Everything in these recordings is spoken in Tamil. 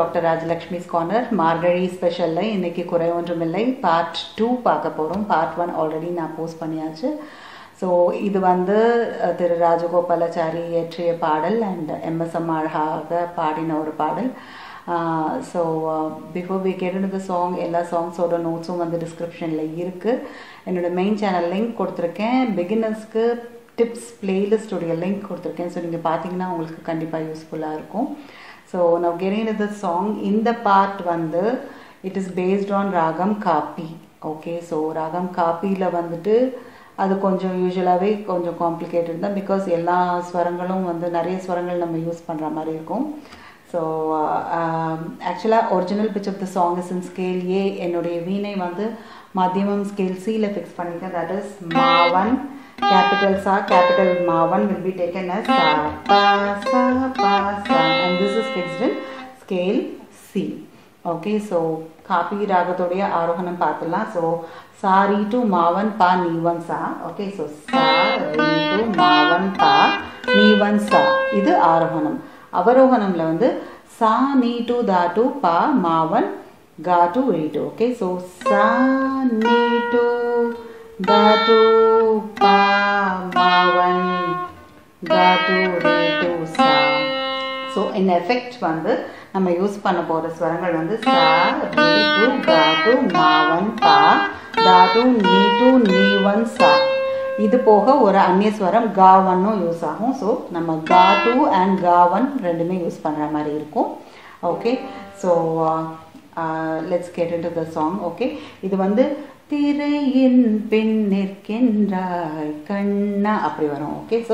டாக்டர் ராஜலக்ஷ்மிஸ் கார்னர் மார்கழி ஸ்பெஷலில் இன்னைக்கு குறை ஒன்றுமில்லை பார்ட் டூ பார்க்க போகிறோம் பார்ட் ஒன் ஆல்ரெடி நான் போஸ்ட் பண்ணியாச்சு ஸோ இது வந்து அஹ், திரு ராஜகோபாலாச்சாரி இயற்றிய பாடல் அண்ட் எம்எஸ்எம் அழகாக பாடின ஒரு பாடல் so before we get the song எல்லா சாங்ஸோட நோட்ஸும் வந்து டிஸ்கிரிப்ஷனில் இருக்குது என்னோட மெயின் சேனல் லிங்க் கொடுத்துருக்கேன் பிகினர்ஸ்க்கு டிப்ஸ் பிளேலிஸ்டோடைய லிங்க் கொடுத்துருக்கேன் ஸோ நீங்கள் பார்த்தீங்கன்னா உங்களுக்கு கண்டிப்பாக யூஸ்ஃபுல்லாக இருக்கும் ஸோ நான் கெரிங் த சாங் இந்த பார்ட் வந்து it is based on ragam Kapi okay so ragam காப்பியில் வந்துட்டு அது கொஞ்சம் யூஸ்வலாகவே கொஞ்சம் காம்ப்ளிகேட்டட் தான் பிகாஸ் எல்லா ஸ்வரங்களும் வந்து நிறைய ஸ்வரங்கள் நம்ம யூஸ் பண்ணுற மாதிரி இருக்கும் ஸோ ஆக்சுவலாக original pitch of the song is in scale A என்னுடைய வீணை வந்து மத்தியமம் ஸ்கேல் சியில் ஃபிக்ஸ் பண்ணியிருக்கேன் தட் இஸ் மாவன் capital sa capital mavan will be taken as sa pa sa pa sa and this is fixed in scale C okay so Kapi ராகத்துடைய ஆரோகணம் பார்த்துலாம் ஸோ சா ரீ டு மாவன் பா நீவன் சா ஓகே ஸோ சா ரீ டு மாவன் பா நீவன் சா இது ஆரோகணம் அவரோகணம்ல வந்து சா நீ டு தா டு பா மாவன் கா டு ரீ டு ஓகே ஸோ சா நீ டு Datu pa mavan Datu re tu sa so இந்த எஃபெக்ட் வந்து நம்ம யூஸ் பண்ண போகிற ஸ்வரங்கள் வந்து சா ரீ டு கா டு மாவன் பா தாட்டு நீ டு நீவன் சா இது போக ஒரு அந்நிய ஸ்வரம் காவன்னும் யூஸ் ஆகும் ஸோ நம்ம கா டு அண்ட் காவன் ரெண்டுமே யூஸ் பண்ணுற மாதிரி இருக்கும் okay so let's get into the song okay இது வந்து திரையின் பின் நிற்கின்றாய் கண்ணா அப்படி வரும் ஓகே ஸோ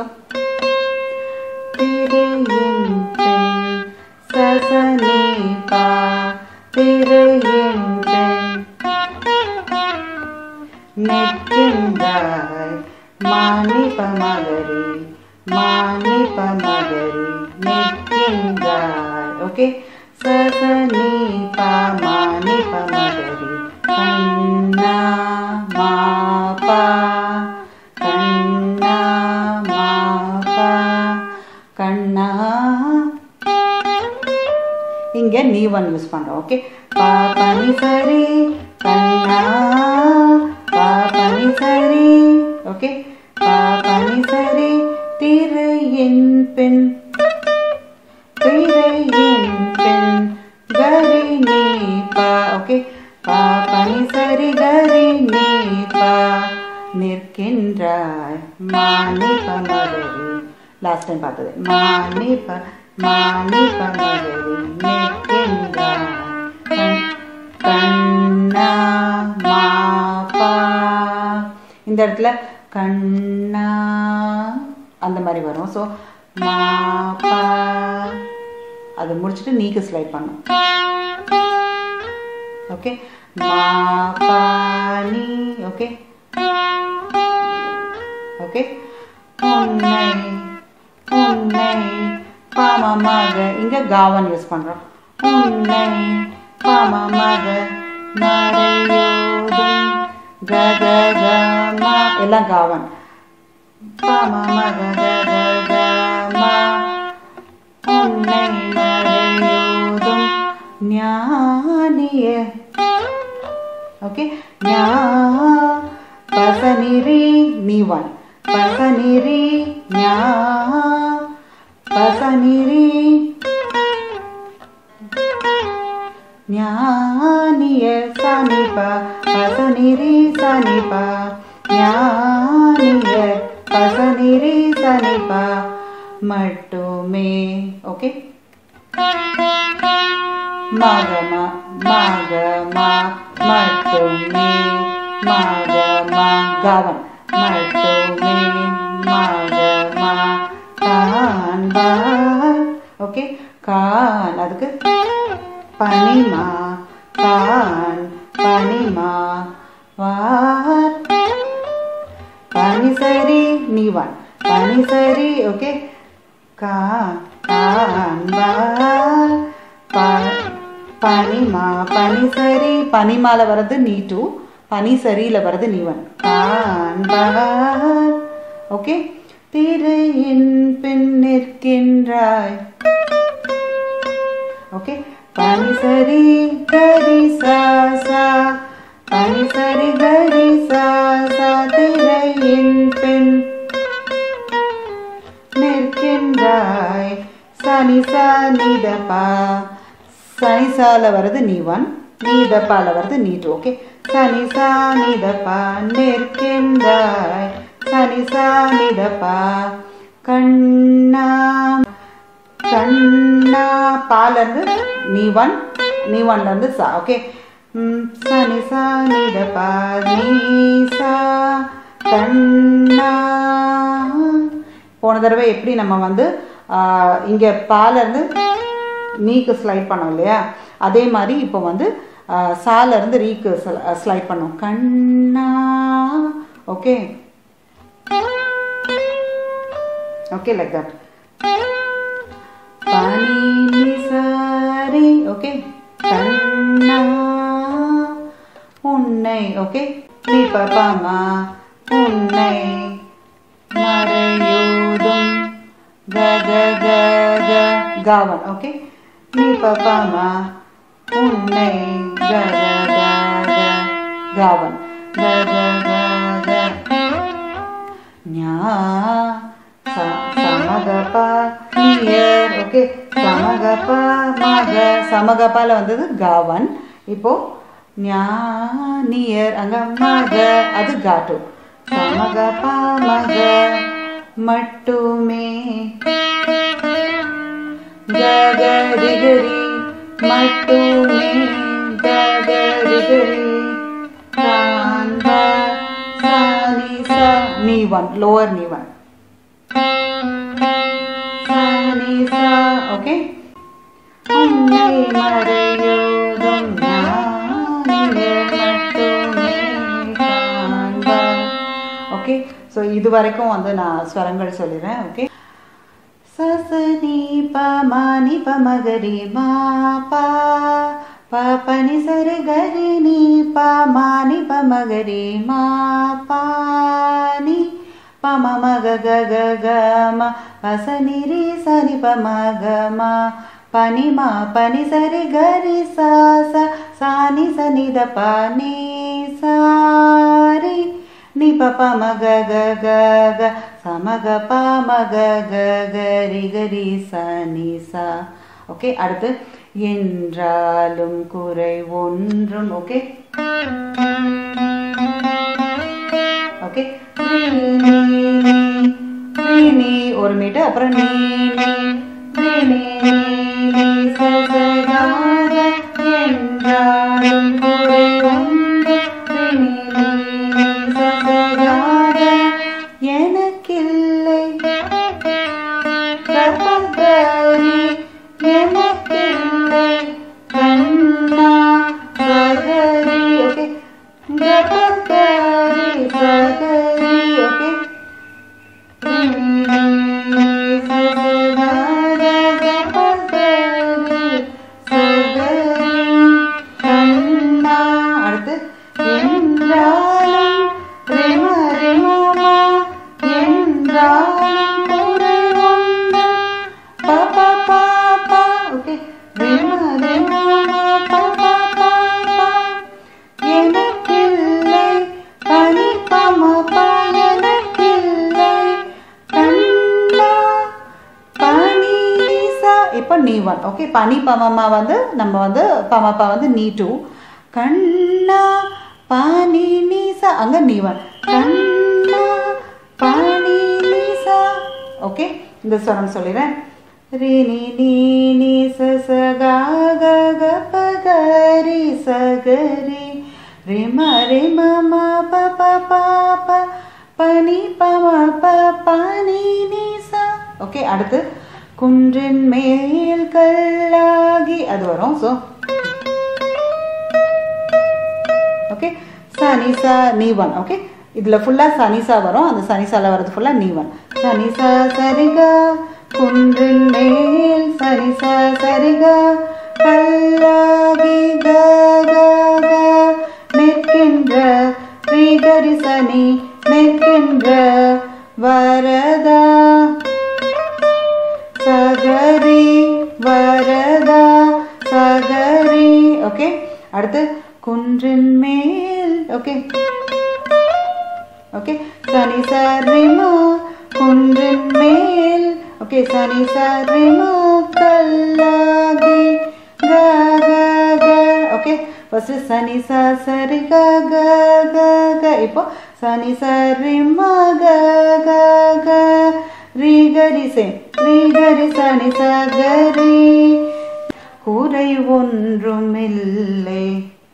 திரையின் பின் சசனி பா திரையின் பின் நிற்கின்றாய் மானிப மகரி மானிப மகரி நிற்கின்றாய் ஓகே சசனி பா மானிப மகரி கண்ணா மாபா கண்ணா மாபா கண்ணா இங்க நீ ஒன் யூஸ் பண்றோம் ஓகே பா பனி சரி கண்ணா பா பனி சரி ஓகே பா பனி சரி திரையின் பெண் திரையின் பெண் கரி நீ பா ஓகே பா பனி சரி கரி நீ பா நிற்கின்றாய் மானி பமகரி லாஸ்ட் டைம் பார்த்தது மானி ப மானி பமகரி நிற்கின்றாய் கண்ணா மாபா இந்த இடத்துல கண்ணா அந்த மாதிரி வரும் ஸோ மாபா அது முடிச்சுட்டு நீக்கு ஸ்லைட் பண்ணும் ஓகே மா பா நீ ஓகே ஓகே உன்னை உன்னை பாமமாக இங்க காவன் யூஸ் பண்றோம் உன்னை பாமமாக மறையோதும் கக கமா எல்லாம் காவன் பாமமாக கக கமா உன்னை மறையோதும் ஞானிய ஓகே ஞா பசனிரி நீவன் பசனிரி ஞா பசனிரி ஞானிய சனிப பசனிரி சனிப ஞானிய பசனிரி சனிப மட்டுமே ஓகே மகமா மகமா மட்டுமே மகமா கவன் மட்டுமே மகமா காண்பார் ஓகே கான் அதுக்கு பனிமா கான் பனிமா வார் பனி சரி நீவான் பனி சரி ஓகே கா காண்பார் ப- பனிமா பனி சரி பனிமால வர்றது நீ டூ பனி சரியில வர்றது நீவன் காண்பார் ஓகே திரையின் பின் நிற்கின்றாய் ஓகே பனி சரி கரி சா சா பனி சரி கரி சா சா திரையின் பெண் நிற்கின்றாய் சனி சா நிதப்பா சனி சால வருது நீ ஒன் நீதப்பால வருது நீ டூ ஓகே சனி சா நிதப்பா நிற்கின்றாய் சனி சா நிதப்பா கண்ணா கண்ணா பால இருந்து நீ ஒன் நீ ஒன்ல இருந்து சா ஓகே சனி சா நிதப்பா நீ சா கண்ணா போன தடவை எப்படி நம்ம வந்து ஆஹ், இங்க பால இருந்து நீக்கு ஸ்லைட் பண்ணோம் இல்லையா அதே மாதிரி இப்போ வந்து ஆஹ், சால இருந்து ரீக்கு ஸ்லைட் பண்ணோம் கண்ணா ஓகே ஓகே லைக் தட் பனி நிசாரி ஓகே கண்ணா உன்னை ஓகே நீ பாப்பாமா உன்னை மறையூதும் கக கக காவன் ஓகே நீ பாப்பாமா உன்னை கக கக காவன் கக கக ஞா ச- சமகப நியர் ஓகே சமகப மக சமகபால வந்தது காவன் இப்போ ஞா நியர் அங்க மக அது காட்டு சமகப மக மட்டுமே ககரிகரி மட்டுமே ககரிகரி காண்பா சானி சா நீ ஒன் லோவர் நீ ஒன் சானி சா ஓகே உன்னை மறையோதும் ஞானிலே மட்டுமே காண்பா ஓகே ஸோ இது வரைக்கும் வந்து நான் ஸ்வரங்கள் சொல்லிடுறேன் ஓகே சசனி பமானி பமகரி மா பா பனி சரி கரி நீ பமானி பமகரி மா பானி பம மக க க க ம பசனி ரி சனி பம க ம பனி மா பனி சரி கரி சா சா சானி சனி த பனி சாரி நீ பப்ப மக க க க சமக ப மக க கரி கரி ச நீ சா ஓகே அடுத்து என்றாலும் குறை ஒன்றும் ஓகே ஓகே நீ ஒரு மீட்டு அப்புறம் நீ நீ நீ நீ சசகார என்றாலும் குறை ஒன்று நீ நீ சசகார எனக்கில்லை கர்ப்பகரி எனக்கில்லை கண்ணா சகரி ஓகே கர்ப்பகரி சகரி ஓகே அடுத்து என்றாலும் ரிம ரிமமா என்றாலும் குறை ஒன்று பாப்பா பாப்பா ஓகே ரிம ரிமமா பாப்பா பாப்பா எனக்கில்லை பனி பமபா எனக்கில்லை கண்ணா பனி சா இப்போ நீ ஒன் ஓகே பனி பமமா வந்து நம்ம வந்து பமப்பா வந்து நீ டூ கண்ணா பானி நீசா அங்க நீ ஒன் கண்ணா பானி நீசா ஓகே இந்த ஸ்வரம் சொல்லிடுறேன் ரீ நீ நீ நீ ச ச கா க க ப க ரி ச க ரி ரி ம ரி ம ம ப ப ப ப ப நீ ப ம ப ப நீ நீ சா ஓகே அடுத்து குன்றின் மேல் கல்லாகி அது வரும் ஸோ ஓகே சனிசா நீ ஒன் ஓகே இதில் ஃபுல்லாக சனிசா வரும் அந்த சனிசால வரது ஃபுல்லாக நீ ஒன் சனிசா சரிகா குன்றின் மேல் சனிசா சரிகா கல்லாகி க க க நிற்கின்ற ஸ்ரீகரி சனி நிற்கின்ற வரதா சகரி வரதா சக ஓகே அடுத்து குன்றின் மேல் ஓகே ஓகே சனி சரிமா குன்றின் மேல் ஓகே சனி சரிமா கல்லாகி க க க ஓகே ஃபர்ஸ்ட் சனி ச சரி க க க க இப்போ சனி சரி ம க க க ரீ கரி சே ரீ கரி சனி ச கரி குறை ஒன்றுமில்லை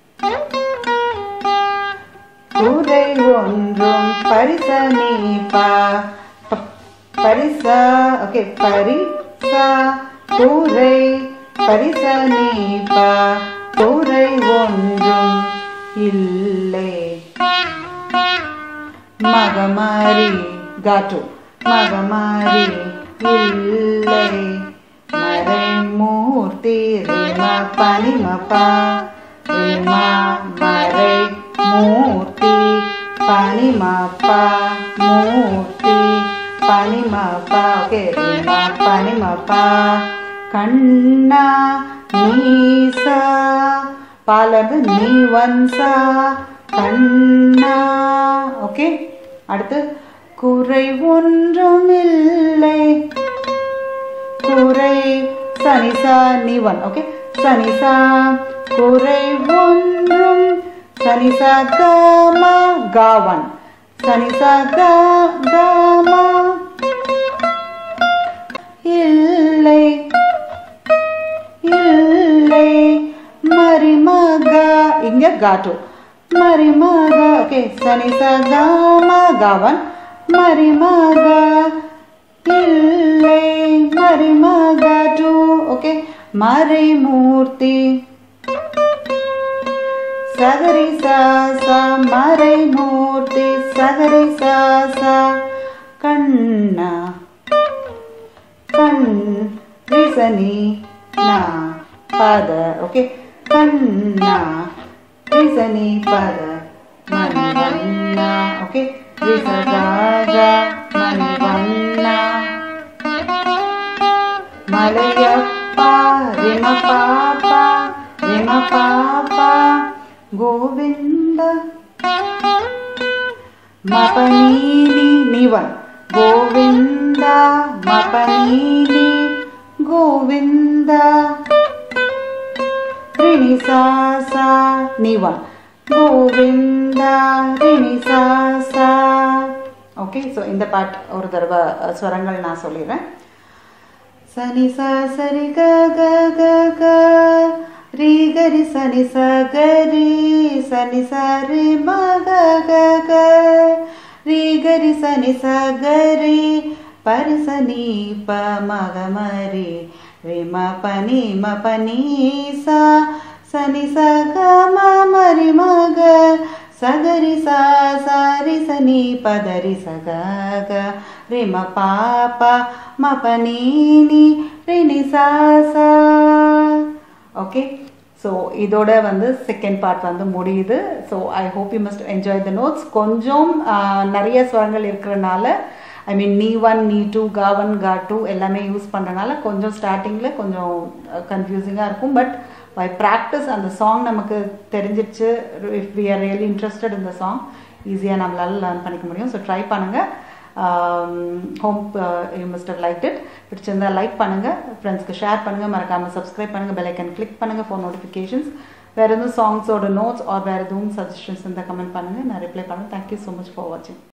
குறை ஒன்றும் பரிசனீபா ப- பரிசா ஓகே பரிசா குறை பரிசனீபா குறை ஒன்றும் இல்லை மகமாரி காட்டு மகமாரி இல்லை மறைமூர்த்தி ரிமா பனிமபா ரிமா மறை மூர்த்தி பனிமபா மூர்த்தி பனிமபா ஓகே ரிமா பனிமபா கண்ணா நீசா பாலது நீ வன்சா கண்ணா ஓகே அடுத்து குறை ஒன்றும் இல்லை குறை சனிசா நீவன் ஓகே சனிசா குறை ஒன்றும் சனிசா காமா காவன் சனிசா கா காமா இல்லை இல்லை மரிமகா இங்க காட்டு மரிமகா ஓகே சனிசா காமா காவன் மரிமகா இல்லை மரிமகா டூ ஓகே மறைமூர்த்தி சகரி சாசா மறைமூர்த்தி சகரி சாசா கண்ணா கண் ரிசனி நா பத ஓகே கண்ணா ரிசனி பத மணிவண்ணா ஓகே ரிசராஜா மணிவண்ணா மலையப்பா ரிம பாப்பா ரிம பாப்பா கோவிந்த మపనీని నివన్ గోవింద మపనీని గోవింద రిణిసాస నివన్ గోవింద ரிணிசாச ஓகே ஸோ இந்த பாட் ஒரு தடவை அஹ், ஸ்வரங்கள் நான் சொல்லிடுறேன் சனி சா சரி க க க க ரீ கரி சனி ச கரி சனி ச ரி ம க க க ரீ கரி சனி ச கரி பரி சனி ப மக மரி ரி ம பனி ம பனி சா சனி ச க ம மரி மக சகரி சா சாரி சனி பதரி சக க ரிம பாப மபனீனி ரினி சா சா ஓகே ஸோ இதோட வந்து செகண்ட் பார்ட் வந்து முடியுது so I hope you must enjoy the notes கொஞ்சம் ஆஹ், நிறைய ஸ்வரங்கள் இருக்கிறனால ஐ மீன் நீ ஒன் நீ டூ கா ஒன் கா டூ எல்லாமே யூஸ் பண்ணுறனால கொஞ்சம் ஸ்டார்டிங்கில் கொஞ்சம் கன்ஃபியூசிங்காக இருக்கும் பட் பை ப்ராக்டிஸ் அந்த சாங் நமக்கு தெரிஞ்சிருச்சு if we are really interested இந்த சாங் ஈஸியாக நம்மளால லேர்ன் பண்ணிக்க முடியும் ஸோ ட்ரை பண்ணுங்கள் hope you must have like it பிடிச்சிருந்தா லைக் பண்ணுங்கள் ஃப்ரெண்ட்ஸ்க்கு ஷேர் பண்ணுங்கள் மறக்காமல் சப்ஸ்கிரைப் பண்ணுங்கள் பெல் ஐக்கன் கிளிக் பண்ணுங்கள் ஃபோன் நோட்டிஃபிகேஷன்ஸ் வேறு எதுவும் சாங்ஸோட நோட்ஸ் ஆர் வேறு எதுவும் சஜஷன்ஸ் இருந்தால் கமெண்ட் பண்ணுங்கள் நான் ரிப்ளை பண்ணுறேன் தேங்க்யூ ஸோ மச் ஃபார் வாட்சிங்